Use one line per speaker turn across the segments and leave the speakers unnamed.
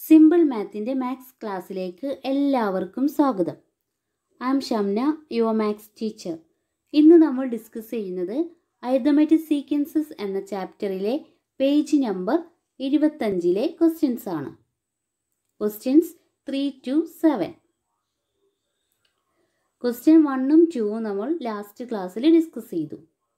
Simple മാത്തിൻ്റെ maths ക്ലാസ്സിലേക്ക് എല്ലാവർക്കും സ്വാഗതം I'm Shamna your maths teacher ഇന്ന് നമ്മൾ ഡിസ്കസ് ചെയ്യുന്നത് അരിതമെറ്റിക് സീക്വൻസസ് എന്ന ചാപ്റ്ററിലെ പേജ് നമ്പർ ഇരുപത്തഞ്ചിലെ ക്വസ്റ്റ്യൻസ് ആണ് questions three to seven question വണ്ണും ടൂവും നമ്മൾ ലാസ്റ്റ് ക്ലാസ്സിൽ ഡിസ്കസ് ചെയ്തു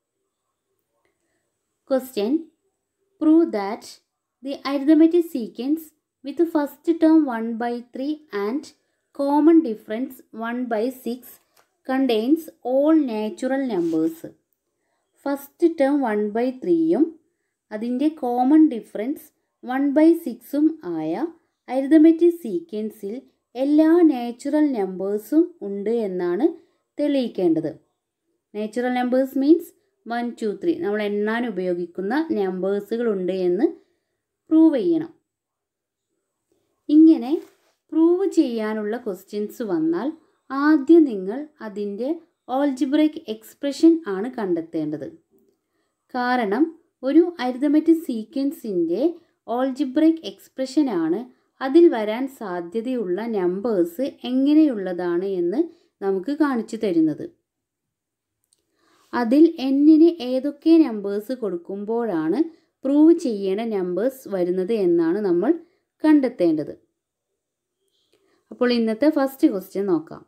question prove that the arithmetic sequence with first term 1 by 3 and common difference 1 by 6 contains all natural numbers. First term one by ത്രീയും അതിൻ്റെ common difference one by സിക്സും ആയ arithmetic സീക്വൻസിൽ എല്ലാ നാച്ചുറൽ നമ്പേഴ്സും ഉണ്ട് എന്നാണ് തെളിയിക്കേണ്ടത് natural numbers means one two three നമ്മൾ എണ്ണാൻ ഉപയോഗിക്കുന്ന നമ്പേഴ്സുകളുണ്ട് എന്ന് പ്രൂവ് ചെയ്യണം ഇങ്ങനെ പ്രൂവ് ചെയ്യാനുള്ള ക്വസ്റ്റ്യൻസ് വന്നാൽ ആദ്യം നിങ്ങൾ അതിൻ്റെ ഓൾജിബ്രൈക്ക് എക്സ്പ്രഷൻ ആണ് കണ്ടെത്തേണ്ടത് കാരണം ഒരു അരിതമെറ്റിക് സീക്വൻസിൻ്റെ ഓൾജിബ്രൈക്ക് എക്സ്പ്രഷനാണ് അതിൽ വരാൻ സാധ്യതയുള്ള നമ്പേഴ്സ് എങ്ങനെയുള്ളതാണ് എന്ന് നമുക്ക് കാണിച്ചു തരുന്നത് അതിൽ എന്നിന് ഏതൊക്കെ നമ്പേഴ്സ് കൊടുക്കുമ്പോഴാണ് പ്രൂവ് ചെയ്യേണ്ട നമ്പേഴ്സ് വരുന്നത് എന്നാണ് നമ്മൾ കണ്ടെത്തേണ്ടത് അപ്പോൾ ഇന്നത്തെ ഫസ്റ്റ് ക്വസ്റ്റ്യൻ നോക്കാം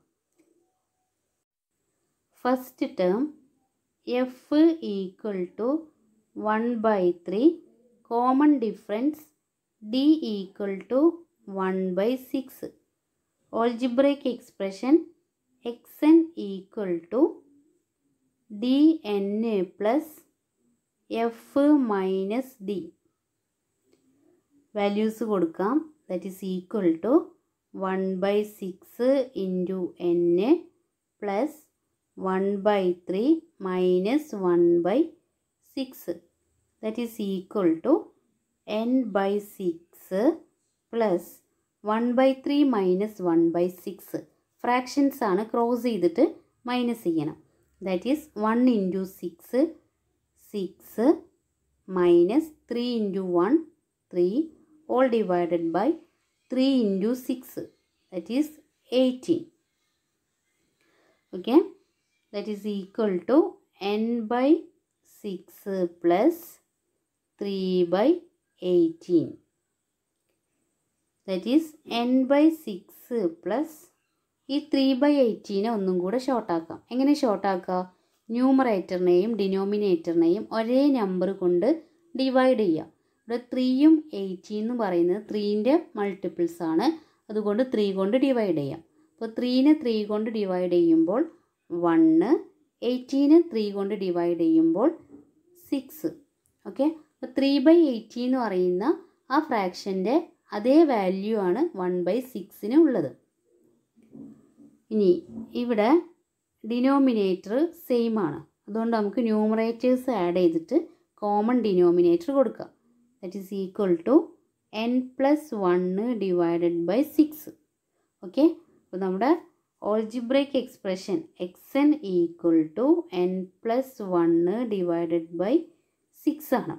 first term F equal to one by three common difference D equal to one by six algebraic expression X N equal to D N plus F minus D values കൊടുക്കാം that is equal to one by six into N plus one by three minus one by six that is equal to N by six plus one by three minus one by six fractions ആണ് cross ചെയ്തിട്ട് minus ചെയ്യണം that is one into six six minus three into one three all divided by 3 into 6 that is 18 okay that is equal to n by 6 plus 3 by 18 that is n by 6 plus ഈ three by എയ്റ്റീനെ ഒന്നും കൂടെ ഷോർട്ടാക്കാം എങ്ങനെ ഷോർട്ടാക്കുക ന്യൂമറേറ്ററിനെയും ഡിനോമിനേറ്ററിനെയും ഒരേ number കൊണ്ട് divide ചെയ്യുക ഇവിടെ ത്രീയും എയ്റ്റീൻ എന്ന് പറയുന്നത് ത്രീൻ്റെ മൾട്ടിപ്പിൾസ് ആണ് അതുകൊണ്ട് ത്രീ കൊണ്ട് ഡിവൈഡ് ചെയ്യാം അപ്പോൾ ത്രീനെ ത്രീ കൊണ്ട് ഡിവൈഡ് ചെയ്യുമ്പോൾ വണ്ണ് എയ്റ്റീനെ ത്രീ കൊണ്ട് ഡിവൈഡ് ചെയ്യുമ്പോൾ സിക്സ് ഓക്കെ അപ്പോൾ ത്രീ ബൈ എയ്റ്റീൻ എന്ന് പറയുന്ന ആ ഫ്രാക്ഷൻ്റെ അതേ വാല്യൂ ആണ് വൺ ബൈ സിക്സിന് ഉള്ളത് ഇനി ഇവിടെ ഡിനോമിനേറ്റർ സെയിം ആണ് അതുകൊണ്ട് നമുക്ക് ന്യൂമറേറ്റേഴ്സ് ആഡ് ചെയ്തിട്ട് കോമൺ ഡിനോമിനേറ്റർ കൊടുക്കാം that is equal to n plus 1 divided by 6 okay അപ്പോൾ നമ്മുടെ algebraic expression X N equal to N plus one divided by six ആണ്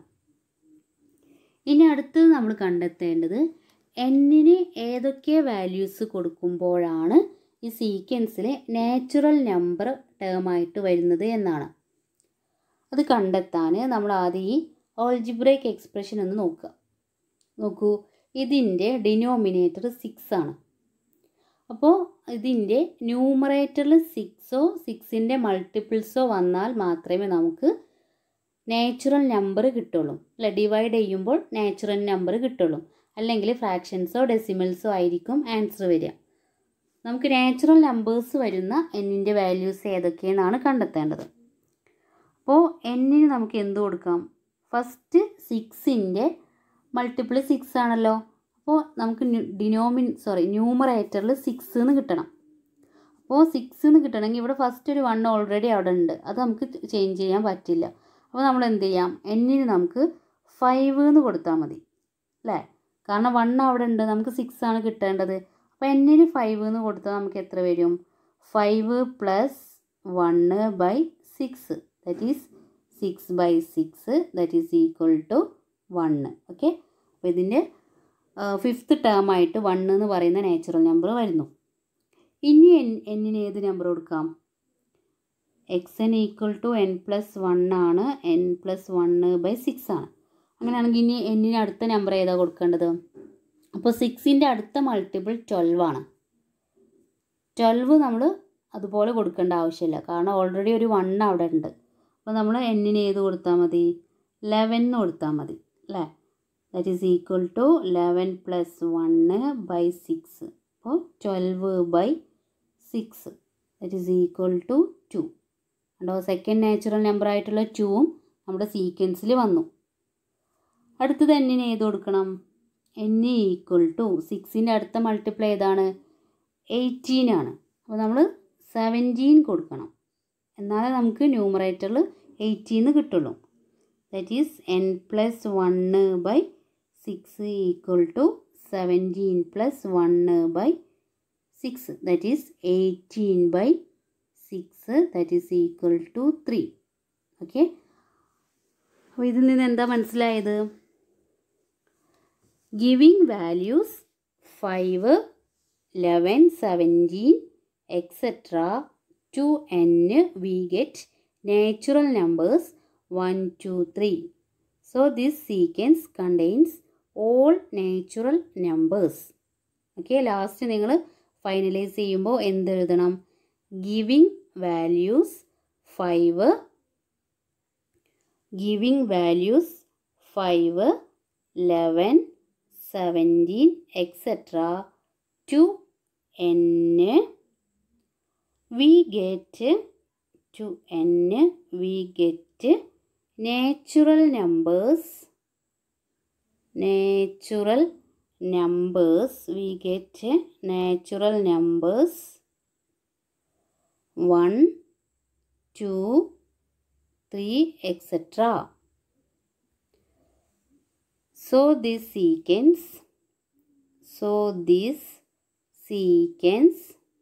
ഇനി അടുത്തത് നമ്മൾ കണ്ടെത്തേണ്ടത് എന്നിന് ഏതൊക്കെ വാല്യൂസ് കൊടുക്കുമ്പോഴാണ് ഈ സീക്വൻസിലെ നാച്ചുറൽ നമ്പർ ടേമായിട്ട് വരുന്നത് എന്നാണ് അത് കണ്ടെത്താൻ നമ്മൾ ആദ്യം ഈ ഓൾജിബ്രേക്ക് എക്സ്പ്രഷൻ ഒന്ന് നോക്കുക നോക്കൂ ഇതിൻ്റെ ഡിനോമിനേറ്റർ സിക്സ് ആണ് അപ്പോൾ ഇതിൻ്റെ ന്യൂമറേറ്ററിൽ സിക്സോ സിക്സിൻ്റെ മൾട്ടിപ്പിൾസോ വന്നാൽ മാത്രമേ നമുക്ക് നാച്ചുറൽ നമ്പർ കിട്ടുള്ളൂ അല്ല ഡിവൈഡ് ചെയ്യുമ്പോൾ നാച്ചുറൽ നമ്പർ കിട്ടുള്ളൂ അല്ലെങ്കിൽ ഫ്രാക്ഷൻസോ ഡെസിമൽസോ ആയിരിക്കും ആൻസർ വരിക നമുക്ക് നാച്ചുറൽ നമ്പേഴ്സ് വരുന്ന എന്നിൻ്റെ വാല്യൂസ് ഏതൊക്കെയെന്നാണ് കണ്ടെത്തേണ്ടത് അപ്പോൾ എന്നിന് നമുക്ക് എന്ത് കൊടുക്കാം ഫസ്റ്റ് സിക്സിൻ്റെ മൾട്ടിപ്പിൾ സിക്സ് ആണല്ലോ അപ്പോൾ നമുക്ക് ഡിനോമിൻ സോറി ന്യൂമറേറ്ററിൽ സിക്സ് എന്ന് കിട്ടണം അപ്പോൾ സിക്സ് എന്ന് കിട്ടണമെങ്കിൽ ഇവിടെ ഫസ്റ്റ് ഒരു വൺ ഓൾറെഡി അവിടെ ഉണ്ട് അത് നമുക്ക് ചേഞ്ച് ചെയ്യാൻ പറ്റില്ല അപ്പോൾ നമ്മൾ എന്ത് ചെയ്യാം എന്നിന് നമുക്ക് ഫൈവ് എന്ന് കൊടുത്താൽ മതി അല്ലേ കാരണം വൺ അവിടെ ഉണ്ട് നമുക്ക് സിക്സ് ആണ് കിട്ടേണ്ടത് അപ്പോൾ എന്നിന് ഫൈവ് എന്ന് കൊടുത്താൽ നമുക്ക് എത്ര വരും five plus one by six that is six by six that is equal to one okay അപ്പോൾ ഇതിൻ്റെ ഫിഫ്ത്ത് ടേം ആയിട്ട് വൺ എന്ന് പറയുന്ന നാച്ചുറൽ നമ്പർ വരുന്നു ഇനി എൻ എന്നിന് ഏത് നമ്പർ കൊടുക്കാം X N equal to N plus one ആണ് N plus one by six ആണ് അങ്ങനെയാണെങ്കിൽ ഇനി എന്നിന് അടുത്ത നമ്പർ ഏതാ കൊടുക്കേണ്ടത് അപ്പോൾ സിക്സിൻ്റെ അടുത്ത മൾട്ടിപ്പിൾ ട്വൽവ് ആണ് ട്വൽവ് നമ്മൾ അതുപോലെ കൊടുക്കേണ്ട ആവശ്യമില്ല കാരണം ഓൾറെഡി ഒരു വൺ അവിടെ ഉണ്ട് അപ്പോൾ നമ്മൾ എന്നിന് ഏത് കൊടുത്താൽ മതി ലെവൻ എന്ന് കൊടുത്താൽ മതി അല്ലേ that is equal to eleven plus one by six അപ്പോൾ twelve by six that is equal to two കണ്ടോ സെക്കൻഡ് നാച്ചുറൽ നമ്പർ ആയിട്ടുള്ള ടുവും നമ്മുടെ സീക്വൻസിൽ വന്നു അടുത്തത് എന്നിന് ഏത് കൊടുക്കണം എൻ ഈക്വൽ ടു സിക്സിൻ്റെ അടുത്ത മൾട്ടിപ്ലൈ ഏതാണ് എയ്റ്റീൻ ആണ് അപ്പോൾ നമ്മൾ സെവൻറ്റീൻ കൊടുക്കണം എന്നാലേ നമുക്ക് ന്യൂമറേറ്ററിൽ എയ്റ്റീന്ന് കിട്ടുള്ളൂ that is N plus one by six equal to seventeen plus one by six that is eighteen by six that is equal to three okay അപ്പോൾ ഇതിൽ നിന്ന് എന്താ മനസ്സിലായത് giving values five eleven seventeen etcetera to N we get natural numbers one two three so this sequence contains all natural numbers okay last നിങ്ങൾ finalise ചെയ്യുമ്പോൾ എന്തെഴുതണം giving values five giving values five eleven seventeen etcetera to N we get to N we get natural numbers natural numbers we get natural numbers one two three etcetera so this sequence so this sequence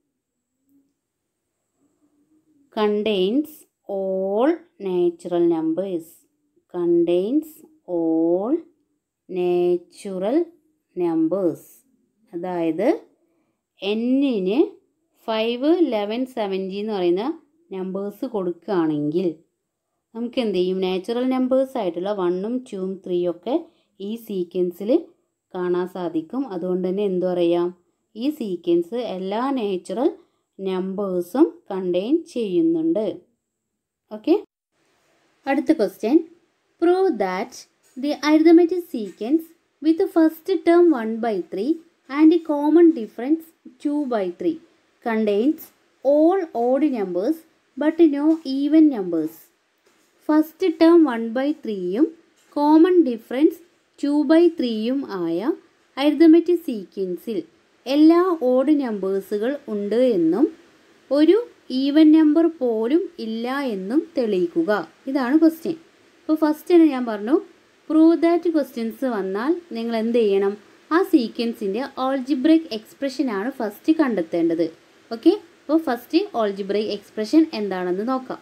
contains all natural numbers contains all natural numbers അതായത് എന്നിന് five eleven seventy എന്ന് പറയുന്ന numbers കൊടുക്കുകയാണെങ്കിൽ നമുക്ക് എന്ത് ചെയ്യും natural numbers ആയിട്ടുള്ള വണ്ണും ടൂവും ത്രീയും ഒക്കെ ഈ സീക്വൻസിൽ കാണാൻ സാധിക്കും അതുകൊണ്ട് തന്നെ എന്തു പറയാം ഈ സീക്വൻസ് എല്ലാ നാച്ചുറൽ നമ്പേഴ്സും കണ്ടെയ്ൻ ചെയ്യുന്നുണ്ട് ഓക്കെ അടുത്ത question prove that the arithmetic sequence with first term one by three and common difference two by three contains all odd numbers but no even numbers first term one by ത്രീയും common difference two by ത്രീയും ആയ arithmetic സീക്വൻസിൽ എല്ലാ odd നമ്പേഴ്സുകൾ ഉണ്ട് എന്നും ഒരു even number പോലും ഇല്ല എന്നും തെളിയിക്കുക ഇതാണ് ക്വസ്റ്റ്യൻ ഇപ്പോൾ ഫസ്റ്റ് ഞാൻ പറഞ്ഞു പ്രൂവ് ദാറ്റ് ക്വസ്റ്റ്യൻസ് വന്നാൽ നിങ്ങൾ എന്ത് ചെയ്യണം ആ സീക്വൻസിൻ്റെ ഓൾജിബ്രേക്ക് എക്സ്പ്രഷനാണ് ഫസ്റ്റ് കണ്ടെത്തേണ്ടത് ഓക്കെ അപ്പോൾ ഫസ്റ്റ് ഓൾജിബ്രേക്ക് എക്സ്പ്രഷൻ എന്താണെന്ന് നോക്കാം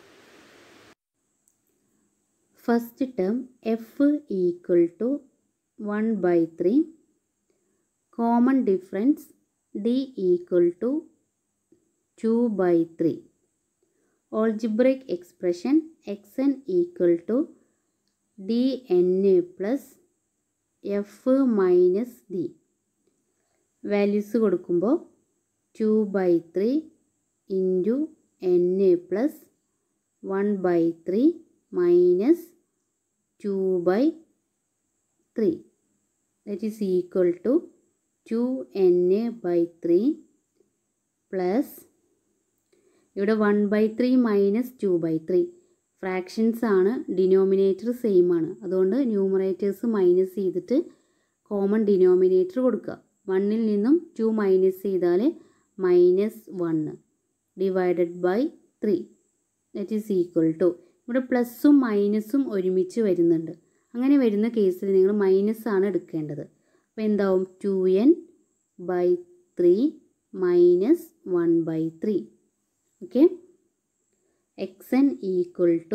first term F equal to one by three common difference D equal to two by three algebraic expression X N equal to D N plus F minus D values കൊടുക്കുമ്പോൾ two by three into N plus one by three minus two by three that is equal to two N by three plus ഇവിടെ one by three minus two by three fractions ആണ് denominator same ആണ് അതുകൊണ്ട് numerators minus ചെയ്തിട്ട് common denominator കൊടുക്കുക വണ്ണിൽ നിന്നും two minus ചെയ്താൽ minus one divided by three that is equal to ഇവിടെ പ്ലസ്സും മൈനസും ഒരുമിച്ച് വരുന്നുണ്ട് അങ്ങനെ വരുന്ന കേസിൽ നിങ്ങൾ മൈനസ് ആണ് എടുക്കേണ്ടത് അപ്പോൾ എന്താവും two N by three minus one by three okay X N equal to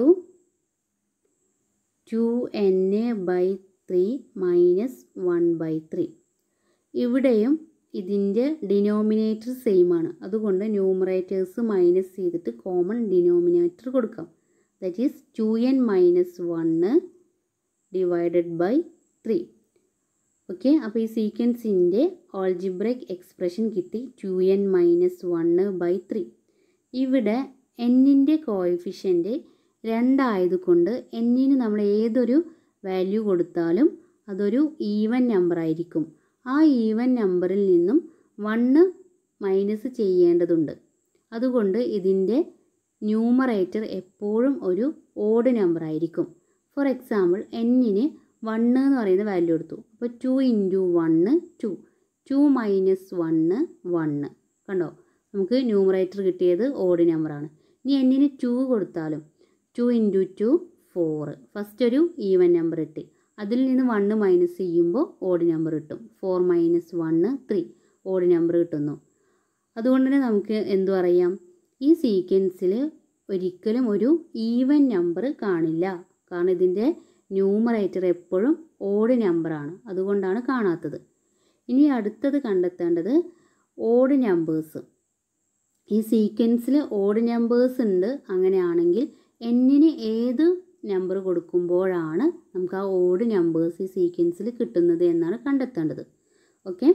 two N by three minus one by three ഇവിടെയും ഇതിൻ്റെ ഡിനോമിനേറ്റർ സെയിം ആണ് അതുകൊണ്ട് ന്യൂമറേറ്റേഴ്സ് മൈനസ് ചെയ്തിട്ട് കോമൺ ഡിനോമിനേറ്റർ കൊടുക്കാം that is two N minus one divided by three okay അപ്പോൾ ഈ സീക്വൻസിൻ്റെ algebraic expression കിട്ടി two N minus one by three ഇവിടെ എന്നിൻ്റെ കോയിഫിഷ്യൻ്റ് രണ്ടായതുകൊണ്ട് എന്നിന് നമ്മൾ ഏതൊരു വാല്യൂ കൊടുത്താലും അതൊരു ഈവൻ നമ്പർ ആയിരിക്കും ആ ഈവൻ നമ്പറിൽ നിന്നും വണ്ണ് മൈനസ് ചെയ്യേണ്ടതുണ്ട് അതുകൊണ്ട് ഇതിൻ്റെ ന്യൂമറേറ്റർ എപ്പോഴും ഒരു ഓഡ് നമ്പർ ആയിരിക്കും ഫോർ എക്സാമ്പിൾ എന്നിന് വണ്ണ് എന്ന് പറയുന്ന വാല്യൂ എടുത്തു അപ്പോൾ two into one two two minus one one കണ്ടോ നമുക്ക് ന്യൂമറേറ്റർ കിട്ടിയത് ഓഡ് നമ്പറാണ് ഇനി എന്നിന് ടു കൊടുത്താലും two into two four first ഒരു ഈവൻ നമ്പർ കിട്ടി അതിൽ നിന്ന് വണ്ണ് മൈനസ് ചെയ്യുമ്പോൾ ഓഡ് നമ്പർ കിട്ടും four minus one three odd number കിട്ടുന്നു അതുകൊണ്ട് തന്നെ നമുക്ക് എന്തു പറയാം ഈ സീക്വൻസിൽ ഒരിക്കലും ഒരു ഈവൻ നമ്പർ കാണില്ല കാരണം ഇതിൻ്റെ ന്യൂമറേറ്റർ എപ്പോഴും ഓഡ് നമ്പറാണ് അതുകൊണ്ടാണ് കാണാത്തത് ഇനി അടുത്തത് കണ്ടെത്തേണ്ടത് ഓഡ് നമ്പേഴ്സ് ഈ സീക്വൻസിൽ ഓഡ് നമ്പേഴ്സ് ഉണ്ട് അങ്ങനെയാണെങ്കിൽ എന്നിന് ഏത് നമ്പർ കൊടുക്കുമ്പോഴാണ് നമുക്ക് ആ ഓഡ് നമ്പേഴ്സ് ഈ സീക്വൻസിൽ കിട്ടുന്നത് എന്നാണ് കണ്ടെത്തേണ്ടത് ഓക്കെ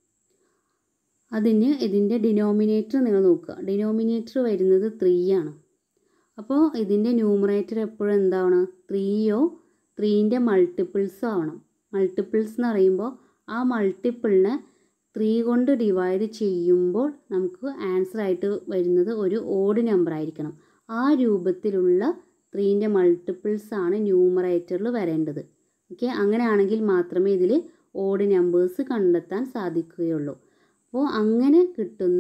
അതിന് ഇതിൻ്റെ ഡിനോമിനേറ്റർ നിങ്ങൾ നോക്കുക ഡിനോമിനേറ്റർ വരുന്നത് ത്രീ ആണ് അപ്പോൾ ഇതിൻ്റെ ന്യൂമറേറ്റർ എപ്പോഴും എന്താണ് ത്രീയോ ത്രീൻ്റെ മൾട്ടിപ്പിൾസോ ആവണം മൾട്ടിപ്പിൾസ് എന്ന് പറയുമ്പോൾ ആ മൾട്ടിപ്പിളിനെ ത്രീ കൊണ്ട് ഡിവൈഡ് ചെയ്യുമ്പോൾ നമുക്ക് ആൻസർ ആയിട്ട് വരുന്നത് ഒരു ഓഡ് നമ്പർ ആയിരിക്കണം ആ രൂപത്തിലുള്ള ത്രീൻ്റെ മൾട്ടിപ്പിൾസ് ആണ് ന്യൂമറേറ്ററിൽ വരേണ്ടത് ഓക്കെ അങ്ങനെയാണെങ്കിൽ മാത്രമേ ഇതിൽ ഓഡ് നമ്പേഴ്സ് കണ്ടെത്താൻ സാധിക്കുകയുള്ളൂ അപ്പോൾ അങ്ങനെ കിട്ടുന്ന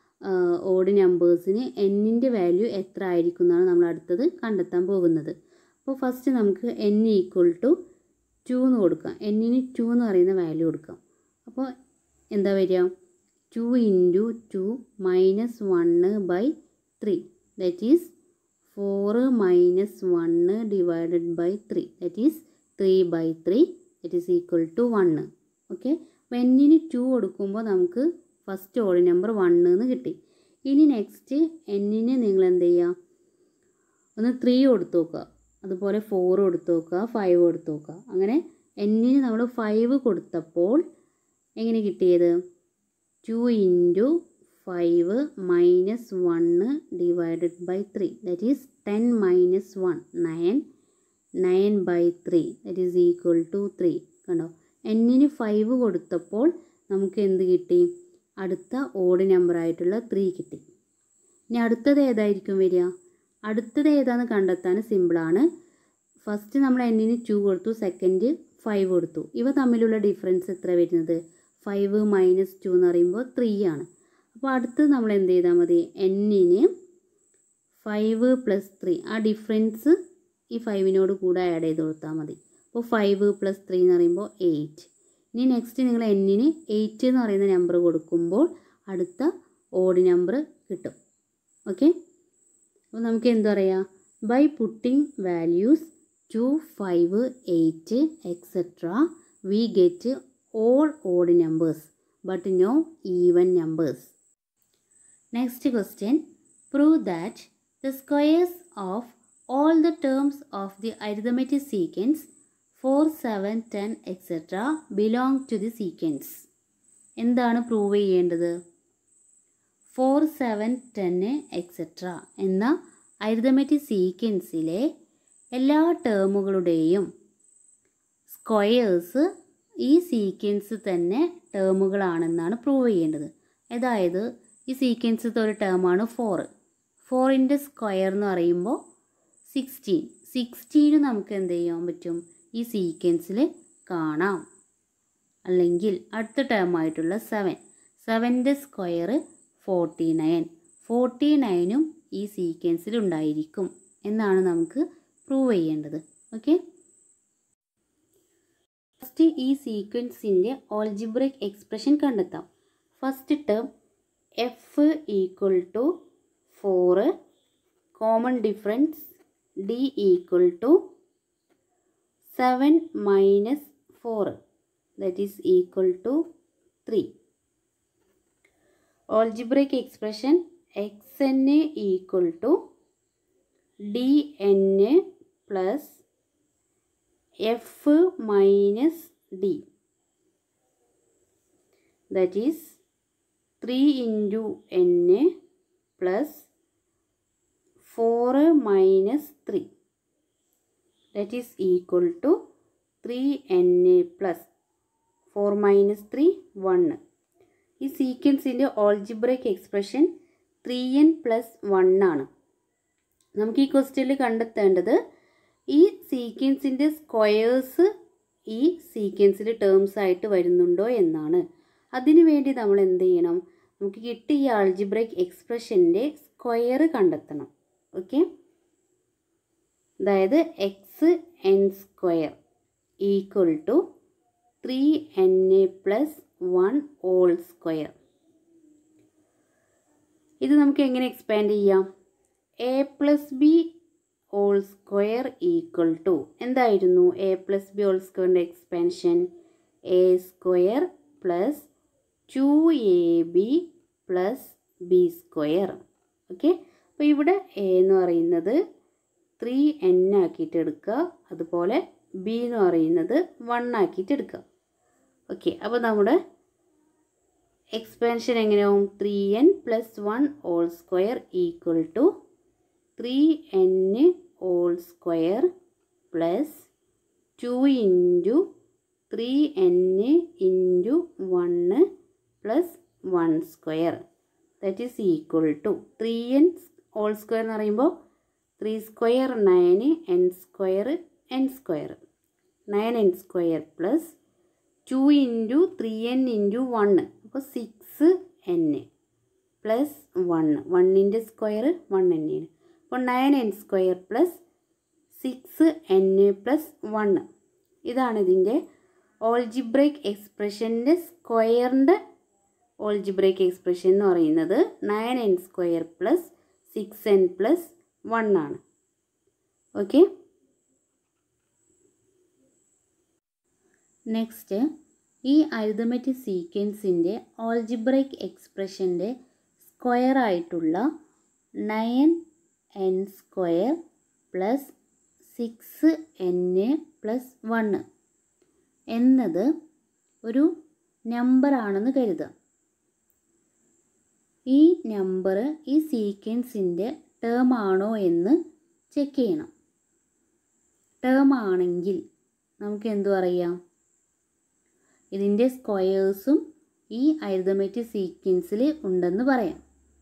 ഓഡ് നമ്പേഴ്സിന് എന്നിൻ്റെ വാല്യൂ എത്ര ആയിരിക്കും എന്നാണ് നമ്മൾ അടുത്തത് കണ്ടെത്താൻ പോകുന്നത് അപ്പോൾ ഫസ്റ്റ് നമുക്ക് എൻ ഈക്വൽ ടു ടു എന്ന് കൊടുക്കാം എന്നിന് ടു എന്ന് പറയുന്ന വാല്യൂ കൊടുക്കാം അപ്പോൾ എന്താ വരിക two into two minus one by three that is four minus one divided by three that is three by three that is equal to one okay അപ്പോൾ എന്നിന് ടു കൊടുക്കുമ്പോൾ നമുക്ക് ഫസ്റ്റ് ഓഡ് നമ്പർ വണ്ണ് എന്ന് കിട്ടി ഇനി next എന്നിന് നിങ്ങൾ എന്ത് ചെയ്യുക ഒന്ന് ത്രീ കൊടുത്തു നോക്കുക അതുപോലെ ഫോർ കൊടുത്തു നോക്കുക ഫൈവ് കൊടുത്തു നോക്കുക അങ്ങനെ എന്നിന് നമ്മൾ ഫൈവ് കൊടുത്തപ്പോൾ എങ്ങനെ കിട്ടിയത് two into five minus one divided by three that is ten minus one nine nine by three that is equal to three കണ്ടോ എന്നിന് ഫൈവ് കൊടുത്തപ്പോൾ നമുക്ക് എന്ത് കിട്ടി അടുത്ത ഓഡ് നമ്പർ ആയിട്ടുള്ള ത്രീ കിട്ടി ഇനി അടുത്തത് ഏതായിരിക്കും വരിക അടുത്തത് ഏതാണെന്ന് കണ്ടെത്താൻ സിമ്പിളാണ് ഫസ്റ്റ് നമ്മൾ എന്നിന് ടു കൊടുത്തു സെക്കൻഡ് ഫൈവ് കൊടുത്തു ഇവ തമ്മിലുള്ള ഡിഫറൻസ് എത്ര വരുന്നത് ഫൈവ് മൈനസ് ടു എന്ന് പറയുമ്പോൾ ത്രീ ആണ് അപ്പോൾ അടുത്തത് നമ്മൾ എന്ത് ചെയ്താൽ മതി എന്നിന് ഫൈവ് പ്ലസ് ത്രീ ആ ഡിഫറൻസ് ഈ ഫൈവിനോട് കൂടെ ആഡ് ചെയ്ത് കൊടുത്താൽ മതി അപ്പോൾ ഫൈവ് പ്ലസ് ത്രീ എന്ന് പറയുമ്പോൾ എയ്റ്റ് ഇനി നെക്സ്റ്റ് നിങ്ങൾ എന്നിന് എയ്റ്റ് എന്ന് പറയുന്ന നമ്പർ കൊടുക്കുമ്പോൾ അടുത്ത ഓഡ് നമ്പർ കിട്ടും ഓക്കെ അപ്പോൾ നമുക്ക് എന്താ പറയുക by putting values two five eight etcetera we get all odd numbers but no even numbers next question prove that the squares of all the terms of the arithmetic sequence 4, 7, 10, etc. belong to the sequence. എന്താണ് prove ചെയ്യേണ്ടത് four seven ടെന്ന് etcetera എന്ന arithmetic സീക്വൻസിലെ എല്ലാ ടേമുകളുടെയും squares ഈ sequence തന്നെ ടേമുകളാണെന്നാണ് prove ചെയ്യേണ്ടത് അതായത് ഈ സീക്വൻസത്തെ ഒരു ടേമാണ് ഫോർ ഫോറിൻ്റെ സ്ക്വയർ എന്ന് പറയുമ്പോൾ സിക്സ്റ്റീൻ സിക്സ്റ്റീന് നമുക്ക് എന്ത് ചെയ്യാൻ പറ്റും ഈ സീക്വൻസിൽ കാണാം അല്ലെങ്കിൽ അടുത്ത ടേം ആയിട്ടുള്ള സെവൻ സെവൻ്റെ സ്ക്വയർ ഫോർട്ടി നയൻ ഫോർട്ടി നയനും ഈ സീക്വൻസിൽ ഉണ്ടായിരിക്കും എന്നാണ് നമുക്ക് പ്രൂവ് ചെയ്യേണ്ടത് ഓക്കെ ഫസ്റ്റ് ഈ സീക്വൻസിൻ്റെ ഓൾജിബ്രിക് എക്സ്പ്രഷൻ കണ്ടെത്താം first term F equal to four common difference D equal to seven minus four that is equal to three algebraic expression X N equal to D N plus F minus D that is three into N plus four minus three that is equal to three N plus four minus three one ഈ സീക്വൻസിൻ്റെ algebraic expression three N plus one ആണ് നമുക്ക് ഈ ക്വസ്റ്റ്യനിൽ കണ്ടെത്തേണ്ടത് ഈ സീക്വൻസിൻ്റെ squares ഈ സീക്വൻസിൽ terms ആയിട്ട് വരുന്നുണ്ടോ എന്നാണ് അതിനു വേണ്ടി നമ്മൾ എന്ത് ചെയ്യണം നമുക്ക് കിട്ടിയ ഈ ആൾജിബ്രേക്ക് എക്സ്പ്രഷൻ്റെ സ്ക്വയർ കണ്ടെത്തണം ഓക്കെ അതായത് X N square equal to three N a plus one whole square ഇത് നമുക്ക് എങ്ങനെ എക്സ്പാൻഡ് ചെയ്യാം A plus B whole square equal to എന്തായിരുന്നു എ പ്ലസ് ബി ഓൾ സ്ക്വയറിൻ്റെ expansion A square plus two A B plus B square okay അപ്പോൾ ഇവിടെ A എന്ന് പറയുന്നത് ത്രീ എൻ ആക്കിയിട്ട് എടുക്കുക അതുപോലെ ബി എന്ന് പറയുന്നത് വൺ ആക്കിയിട്ട് എടുക്കുക ഓക്കെ അപ്പോൾ നമ്മുടെ എക്സ്പാൻഷൻ എങ്ങനെയാവും three N plus one whole square equal to three N whole square plus two into three N into one plus one square that is equal to three N whole square എന്ന് പറയുമ്പോൾ three square nine N square N square nine N square plus two into three N into one അപ്പോൾ six N plus one വണ്ണിൻ്റെ square one തന്നെയാണ് അപ്പോൾ nine N square plus six N plus one ഇതാണ് ഇതിൻ്റെ algebraic എക്സ്പ്രഷൻ്റെ സ്ക്വയറിൻ്റെ algebraic expression എന്ന് പറയുന്നത് nine N square plus six N plus one ആണ് ഓക്കെ നെക്സ്റ്റ് ഈ അരിതമെറ്റിക് സീക്വൻസിൻ്റെ ഓൾജിബ്രേക്ക് എക്സ്പ്രഷൻ്റെ സ്ക്വയർ ആയിട്ടുള്ള nine N square plus six N plus one എന്നത് ഒരു നമ്പറാണെന്ന് കരുതുക ഈ നമ്പർ ഈ സീക്വൻസിൻ്റെ ടേം ആണോ എന്ന് ചെക്ക് ചെയ്യണം ടേം ആണെങ്കിൽ നമുക്ക് എന്തു പറയാം ഇതിൻ്റെ സ്ക്വയേഴ്സും ഈ അരിതമെറ്റിക് സീക്വൻസിൽ ഉണ്ടെന്ന് പറയാം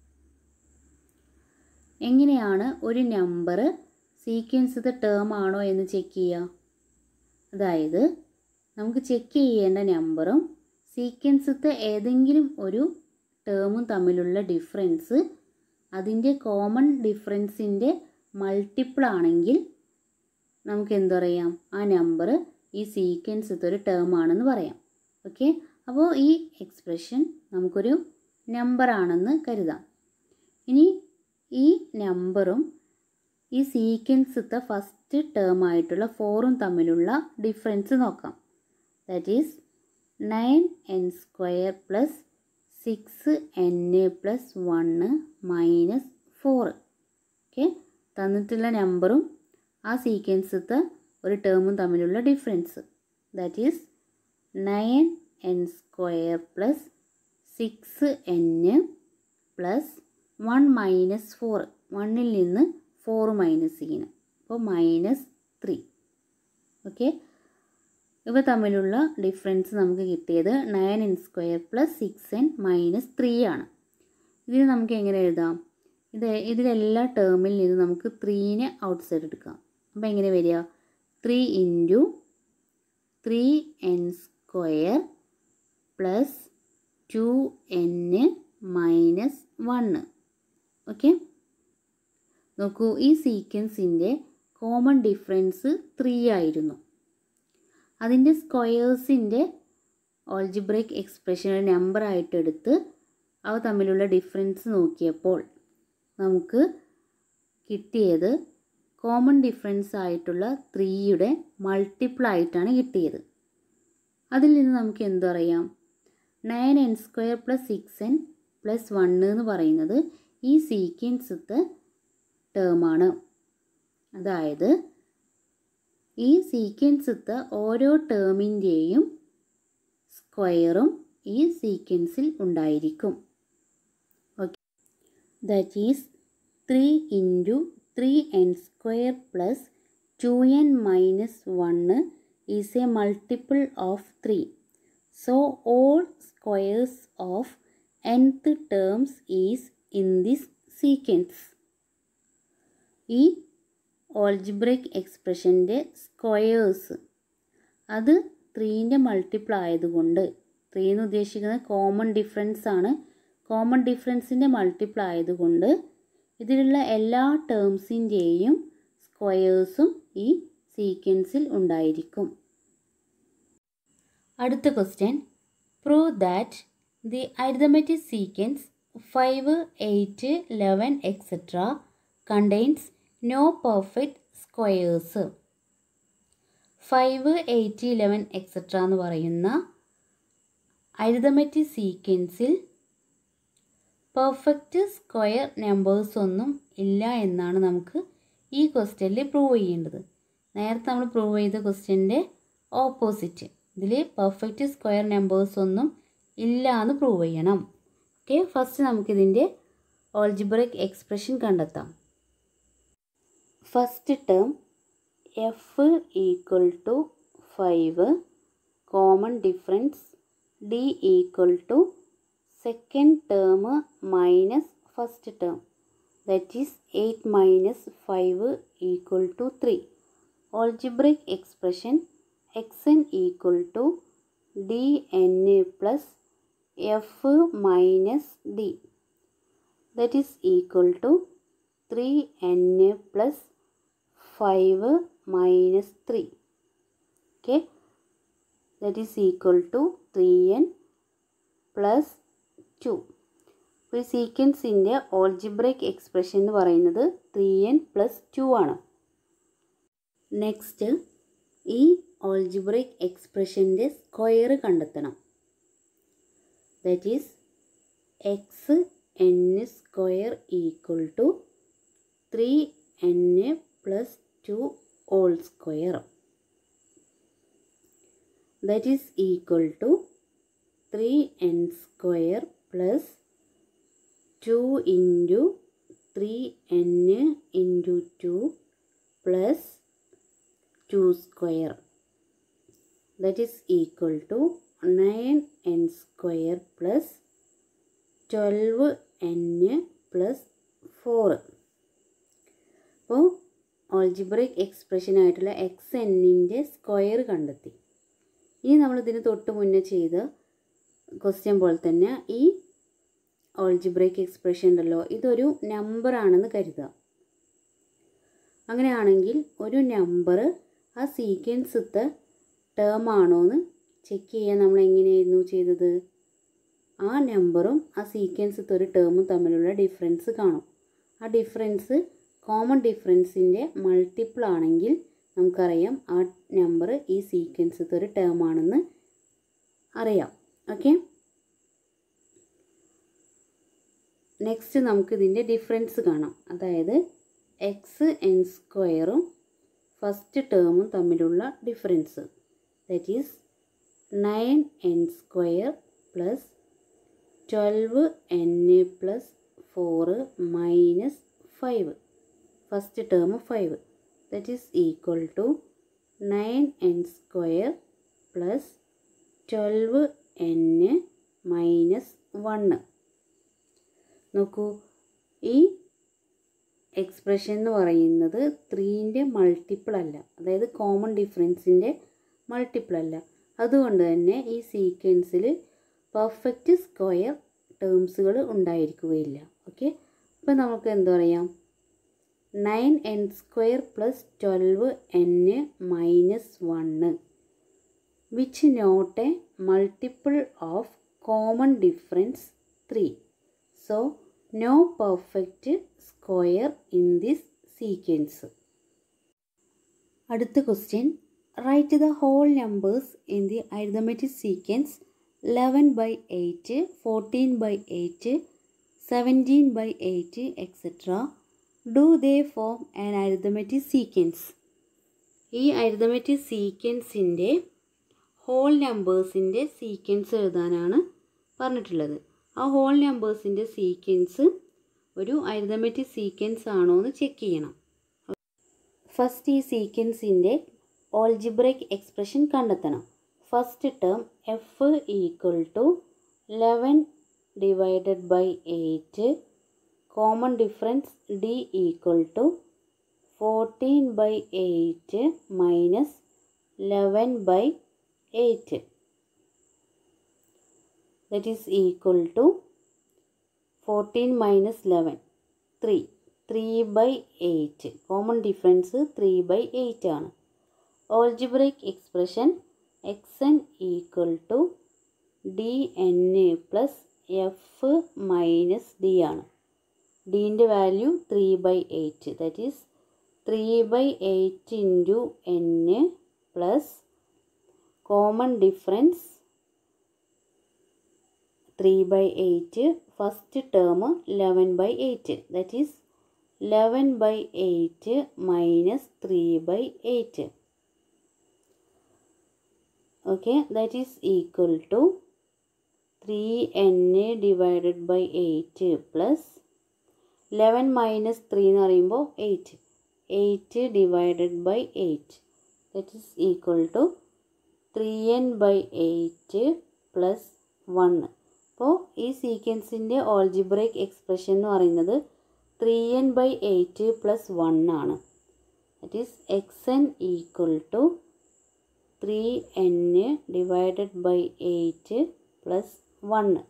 എങ്ങനെയാണ് ഒരു നമ്പർ സീക്വൻസത്തെ ടേം ആണോ എന്ന് ചെക്ക് ചെയ്യുക അതായത് നമുക്ക് ചെക്ക് ചെയ്യേണ്ട നമ്പറും സീക്വൻസത്തെ ഏതെങ്കിലും ഒരു ടേമും തമ്മിലുള്ള ഡിഫറൻസ് അതിൻ്റെ കോമൺ ഡിഫറൻസിൻ്റെ മൾട്ടിപ്പിൾ ആണെങ്കിൽ നമുക്ക് എന്ത് പറയാം ആ നമ്പർ ഈ സീക്വൻസത്തെ ഒരു ടേം ആണെന്ന് പറയാം ഓക്കെ അപ്പോൾ ഈ എക്സ്പ്രഷൻ നമുക്കൊരു നമ്പറാണെന്ന് കരുതാം ഇനി ഈ നമ്പറും ഈ സീക്വൻസത്തെ ഫസ്റ്റ് ടേം ആയിട്ടുള്ള ഫോറും തമ്മിലുള്ള ഡിഫറൻസ് നോക്കാം that is nine N square plus six N plus one minus four okay തന്നിട്ടുള്ള നമ്പറും ആ സീക്വൻസത്തെ ഒരു ടേമും തമ്മിലുള്ള difference that is nine N square plus six N plus one minus four വണ്ണിൽ നിന്ന് ഫോർ മൈനസ് ചെയ്യണം അപ്പോൾ മൈനസ് ത്രീ ഓക്കെ ഇവ തമ്മിലുള്ള ഡിഫറൻസ് നമുക്ക് കിട്ടിയത് nine N square plus six N minus three ആണ് ഇതിന് നമുക്ക് എങ്ങനെ എഴുതാം ഇത് ഇതിലെല്ലാ ടേമിൽ നിന്ന് നമുക്ക് ത്രീനെ ഔട്ട് സൈഡ് എടുക്കാം അപ്പോൾ എങ്ങനെ വരിക three into three N square plus two N minus one okay നോക്കൂ ഈ സീക്വൻസിൻ്റെ കോമൺ ഡിഫറൻസ് ത്രീ ആയിരുന്നു അതിൻ്റെ സ്ക്വയേഴ്സിൻ്റെ ഓൾജിബ്രേക്ക് എക്സ്പ്രഷൻ ഒരു നമ്പറായിട്ട് എടുത്ത് അവ തമ്മിലുള്ള ഡിഫറൻസ് നോക്കിയപ്പോൾ നമുക്ക് കിട്ടിയത് കോമൺ ഡിഫറൻസ് ആയിട്ടുള്ള ത്രീയുടെ മൾട്ടിപ്പിൾ ആയിട്ടാണ് കിട്ടിയത് അതിൽ നിന്ന് നമുക്ക് എന്ത് പറയാം nine N square plus six N plus one എന്ന് പറയുന്നത് ഈ സീക്വൻസത്തെ ടേമാണ് അതായത് ഈ സീക്വൻസത്തെ ഓരോ ടേമിൻ്റെയും സ്ക്വയറും ഈ സീക്വൻസിൽ ഉണ്ടായിരിക്കും okay that is three into three N square plus two N minus one is a multiple of three so all squares of nth terms is in this sequence ഈ ഓൾജിബ്രിക് എക്സ്പ്രഷൻ്റെ സ്ക്വയേഴ്സ് അത് ത്രീൻ്റെ മൾട്ടിപ്പിൾ ആയതുകൊണ്ട് three എന്ന് ഉദ്ദേശിക്കുന്നത് common difference ആണ് common ഡിഫറൻസിൻ്റെ multiple ആയതുകൊണ്ട് ഇതിലുള്ള എല്ലാ ടേംസിൻ്റെയും സ്ക്വയേഴ്സും ഈ സീക്വൻസിൽ ഉണ്ടായിരിക്കും അടുത്ത question prove that the arithmetic sequence five eight eleven etcetera contains no perfect squares five eight eleven etcetera എന്ന് പറയുന്ന അരിതമെറ്റിക് സീക്വൻസിൽ പെർഫെക്റ്റ് സ്ക്വയർ നമ്പേഴ്സ് ഒന്നും ഇല്ല എന്നാണ് നമുക്ക് ഈ ക്വസ്റ്റ്യനിൽ പ്രൂവ് ചെയ്യേണ്ടത് നേരത്തെ നമ്മൾ പ്രൂവ് ചെയ്ത ക്വസ്റ്റ്യൻ്റെ ഓപ്പോസിറ്റ് ഇതിൽ പെർഫെക്റ്റ് സ്ക്വയർ നമ്പേഴ്സ് ഒന്നും ഇല്ല എന്ന് പ്രൂവ് ചെയ്യണം ഓക്കെ ഫസ്റ്റ് നമുക്കിതിൻ്റെ ഓൾജിബ്രിക് എക്സ്പ്രഷൻ കണ്ടെത്താം first term F equal to five common difference D equal to second term minus first term that is eight minus five equal to three algebraic expression X N equal to D N plus F minus D that is equal to three N plus five minus three okay that is equal to three N plus two ഈ സീക്വൻസിൻ്റെ algebraic expression എന്ന് പറയുന്നത് three N plus two ആണ് next ഈ algebraic എക്സ്പ്രഷൻ്റെ square കണ്ടെത്തണം that is X N square equal to three N plus two whole square that is equal to three N square plus two into three N into two plus two square that is equal to nine N square plus twelve N plus four അപ്പോൾ algebraic എക്സ്പ്രഷനായിട്ടുള്ള X എന്നിൻ്റെ square കണ്ടെത്തി ഇനി നമ്മൾ ഇതിന് തൊട്ട് മുന്നേ ചെയ്ത ക്വസ്റ്റ്യൻ പോലെ തന്നെ ഈ ഓൾജിബ്രിക് എക്സ്പ്രഷൻ ഉണ്ടല്ലോ ഇതൊരു നമ്പർ ആണെന്ന് കരുതുക അങ്ങനെയാണെങ്കിൽ ഒരു നമ്പർ ആ സീക്വൻസത്തെ ടേം ആണോ എന്ന് ചെക്ക് ചെയ്യാൻ നമ്മൾ എങ്ങനെയായിരുന്നു ചെയ്തത് ആ നമ്പറും ആ സീക്വൻസത്തെ ഒരു ടേമും തമ്മിലുള്ള ഡിഫറൻസ് കാണും ആ ഡിഫറൻസ് കോമൺ ഡിഫറൻസിൻ്റെ മൾട്ടിപ്പിൾ ആണെങ്കിൽ നമുക്കറിയാം ആ നമ്പർ ഈ സീക്വൻസത്തെ ഒരു ടേം ആണെന്ന് അറിയാം ഓക്കെ നെക്സ്റ്റ് നമുക്ക് ഇതിൻ്റെ ഡിഫറൻസ് കാണാം അതായത് എക്സ് എൻ സ്ക്വയറും ഫസ്റ്റ് ടേമും തമ്മിലുള്ള difference that is nine N square plus twelve N plus four minus five first term five that is equal to nine N square plus twelve N minus one നോക്കൂ ഈ expression എന്ന് പറയുന്നത് ത്രീൻ്റെ multiple അല്ല അതായത് common ഡിഫറൻസിൻ്റെ multiple അല്ല അതുകൊണ്ട് തന്നെ ഈ സീക്വൻസിൽ പെർഫെക്റ്റ് സ്ക്വയർ ടേംസുകൾ ഉണ്ടായിരിക്കുകയില്ല ഓക്കെ അപ്പോൾ നമുക്ക് എന്താ പറയാം nine N square plus twelve N minus one which not a multiple of common difference three so no perfect square in this sequence അടുത്ത question write the whole numbers in the arithmetic sequence eleven by eight fourteen by eight seventeen by eight etcetera do they form an arithmetic sequence ഈ arithmetic സീക്വൻസിൻ്റെ whole നമ്പേഴ്സിൻ്റെ sequence എഴുതാനാണ് പറഞ്ഞിട്ടുള്ളത് ആ whole നമ്പേഴ്സിൻ്റെ sequence ഒരു arithmetic sequence ആണോ എന്ന് ചെക്ക് ചെയ്യണം ഫസ്റ്റ് ഈ സീക്വൻസിൻ്റെ ഓൾജിബ്രേക്ക് എക്സ്പ്രഷൻ കണ്ടെത്തണം first term F equal to eleven divided by eight common difference D equal to fourteen by eight minus eleven by eight that is equal to fourteen minus eleven three three by eight common difference three by eight ആണ് algebraic expression X N equal to D N plus F minus D ആണ് ഡീൻ്റെ value three by eight that is three by eight into N plus common difference three by eight first term eleven by eight that is eleven by eight minus three by eight okay that is equal to three N divided by eight plus eleven minus three എന്ന് പറയുമ്പോൾ eight eight divided by eight that is equal to three N by eight plus one അപ്പോൾ ഈ സീക്വൻസിൻ്റെ algebraic expression എന്ന് പറയുന്നത് three N by eight plus one ആണ് that is X N equal to three N divided by eight plus one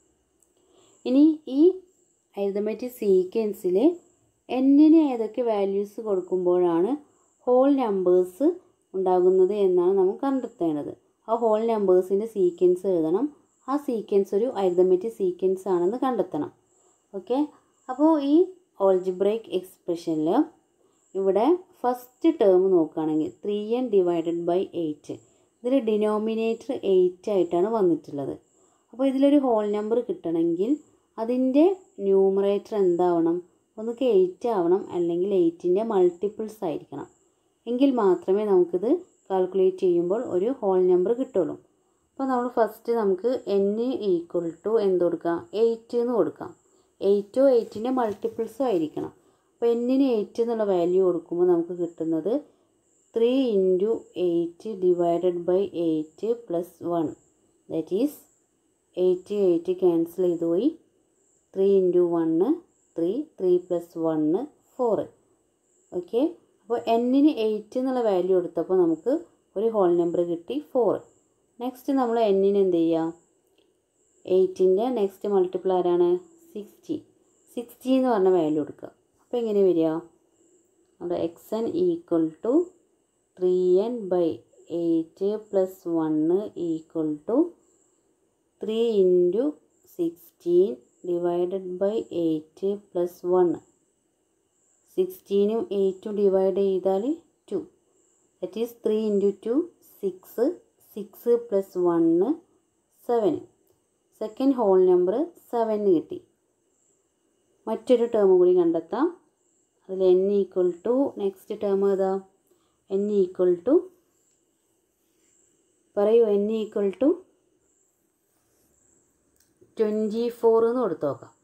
ഇനി ഈ arithmetic സീക്വൻസിൽ എന്നിന് ഏതൊക്കെ വാല്യൂസ് കൊടുക്കുമ്പോഴാണ് ഹോൾ നമ്പേഴ്സ് ഉണ്ടാകുന്നത് എന്നാണ് നമുക്ക് കണ്ടെത്തേണ്ടത് ആ ഹോൾ നമ്പേഴ്സിൻ്റെ സീക്വൻസ് എഴുതണം ആ സീക്വൻസ് ഒരു അരിതമെറ്റിക് സീക്വൻസ് ആണെന്ന് കണ്ടെത്തണം ഓക്കെ അപ്പോൾ ഈ ഓൾജിബ്രേക്ക് എക്സ്പ്രഷനിൽ ഇവിടെ ഫസ്റ്റ് ടേം നോക്കുകയാണെങ്കിൽ three N divided by eight ഇതിൽ ഡിനോമിനേറ്റർ എയ്റ്റ് ആയിട്ടാണ് വന്നിട്ടുള്ളത് അപ്പോൾ ഇതിലൊരു ഹോൾ നമ്പർ കിട്ടണമെങ്കിൽ അതിൻ്റെ ന്യൂമറേറ്റർ എന്താവണം ഒന്നുകിൽ എയ്റ്റ് ആവണം അല്ലെങ്കിൽ എയ്റ്റിൻ്റെ മൾട്ടിപ്പിൾസ് ആയിരിക്കണം എങ്കിൽ മാത്രമേ നമുക്കിത് കാൽക്കുലേറ്റ് ചെയ്യുമ്പോൾ ഒരു ഹോൾ നമ്പർ കിട്ടുള്ളൂ അപ്പോൾ നമ്മൾ ഫസ്റ്റ് നമുക്ക് എൻ ഈക്വൽ ടു എന്ത് കൊടുക്കാം എയ്റ്റ് എന്ന് കൊടുക്കാം എയ്റ്റോ എയ്റ്റിൻ്റെ മൾട്ടിപ്പിൾസോ ആയിരിക്കണം അപ്പോൾ എന്നിന് എയ്റ്റ് എന്നുള്ള വാല്യൂ കൊടുക്കുമ്പോൾ നമുക്ക് കിട്ടുന്നത് three into eight divided by eight plus one that is eight eight cancel ചെയ്ത് പോയി three into one three three plus one four okay അപ്പോൾ എന്നിന് എയ്റ്റ് എന്നുള്ള വാല്യൂ എടുത്തപ്പോൾ നമുക്ക് ഒരു ഹോൾ നമ്പർ കിട്ടി ഫോറ് നെക്സ്റ്റ് നമ്മൾ എന്നിന് എന്ത് ചെയ്യുക എയ്റ്റിൻ്റെ നെക്സ്റ്റ് മൾട്ടിപ്പിൾ ആരാണ് സിക്സ്റ്റി സിക്സ്റ്റി എന്ന് പറഞ്ഞ വാല്യൂ എടുക്കുക അപ്പോൾ എങ്ങനെ വരിക അവിടെ X N equal to three N by eight plus one equal to three into sixteen divided by eight plus one സിക്സ്റ്റീനും എയ്റ്റും ഡിവൈഡ് ചെയ്താൽ two that is three into two six six plus one seven second whole number seven കിട്ടി മറ്റൊരു term കൂടി കണ്ടെത്താം അതിൽ N equal to next term ഏതാ N equal to പറയൂ N equal to twenty four എന്ന് കൊടുത്തു നോക്കാം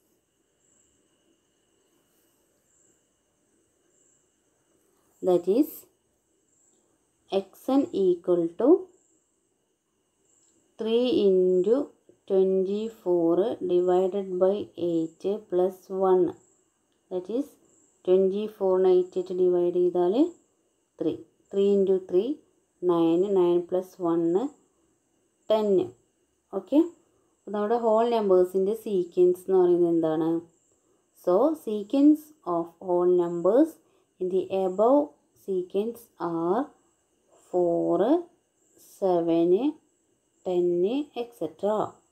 that is X N equal to three into twenty four divided by eight plus one that is twenty ഫോറിന് eight ആയിട്ട് divide ചെയ്താൽ three three into three nine nine plus one ten okay അപ്പോൾ നമ്മുടെ whole നമ്പേഴ്സിൻ്റെ sequence എന്ന് പറയുന്നത് എന്താണ് so sequence of whole numbers in the above sequence are four seven ten etcetera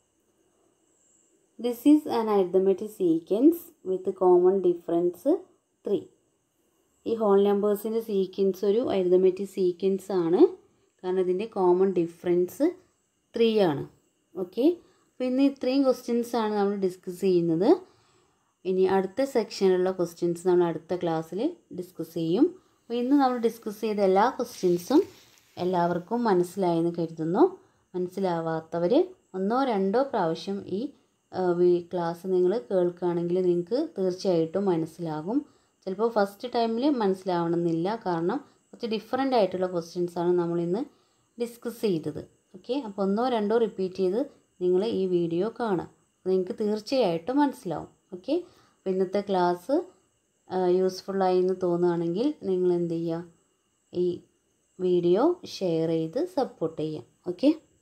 this is an arithmetic sequence with common difference three ഈ whole നമ്പേഴ്സിൻ്റെ sequence ഒരു arithmetic sequence ആണ് കാരണം ഇതിൻ്റെ കോമൺ ഡിഫറൻസ് ത്രീ ആണ് ഓക്കെ അപ്പോൾ ഇന്ന് ഇത്രയും ക്വസ്റ്റ്യൻസ് ആണ് നമ്മൾ ഡിസ്കസ് ചെയ്യുന്നത് ഇനി അടുത്ത സെക്ഷനിലുള്ള ക്വസ്റ്റ്യൻസ് നമ്മൾ അടുത്ത ക്ലാസ്സിൽ ഡിസ്കസ് ചെയ്യും അപ്പോൾ ഇന്ന് നമ്മൾ ഡിസ്കസ് ചെയ്ത എല്ലാ ക്വസ്റ്റ്യൻസും എല്ലാവർക്കും മനസ്സിലായെന്ന് കരുതുന്നു മനസ്സിലാവാത്തവർ ഒന്നോ രണ്ടോ പ്രാവശ്യം ഈ ക്ലാസ് നിങ്ങൾ കേൾക്കുകയാണെങ്കിൽ നിങ്ങൾക്ക് തീർച്ചയായിട്ടും മനസ്സിലാകും ചിലപ്പോൾ ഫസ്റ്റ് ടൈമിൽ മനസ്സിലാവണമെന്നില്ല കാരണം കുറച്ച് ഡിഫറെൻ്റ് ആയിട്ടുള്ള ക്വസ്റ്റ്യൻസ് ആണ് നമ്മളിന്ന് ഡിസ്കസ് ചെയ്തത് ഓക്കെ അപ്പോൾ ഒന്നോ രണ്ടോ റിപ്പീറ്റ് ചെയ്ത് നിങ്ങൾ ഈ വീഡിയോ കാണുക നിങ്ങൾക്ക് തീർച്ചയായിട്ടും മനസ്സിലാവും ഓക്കെ അപ്പോൾ ഇന്നത്തെ ക്ലാസ് യൂസ്ഫുള്ളായി എന്ന് തോന്നുകയാണെങ്കിൽ നിങ്ങൾ എന്ത് ചെയ്യുക ഈ വീഡിയോ ഷെയർ ചെയ്ത് സപ്പോർട്ട് ചെയ്യാം ഓക്കെ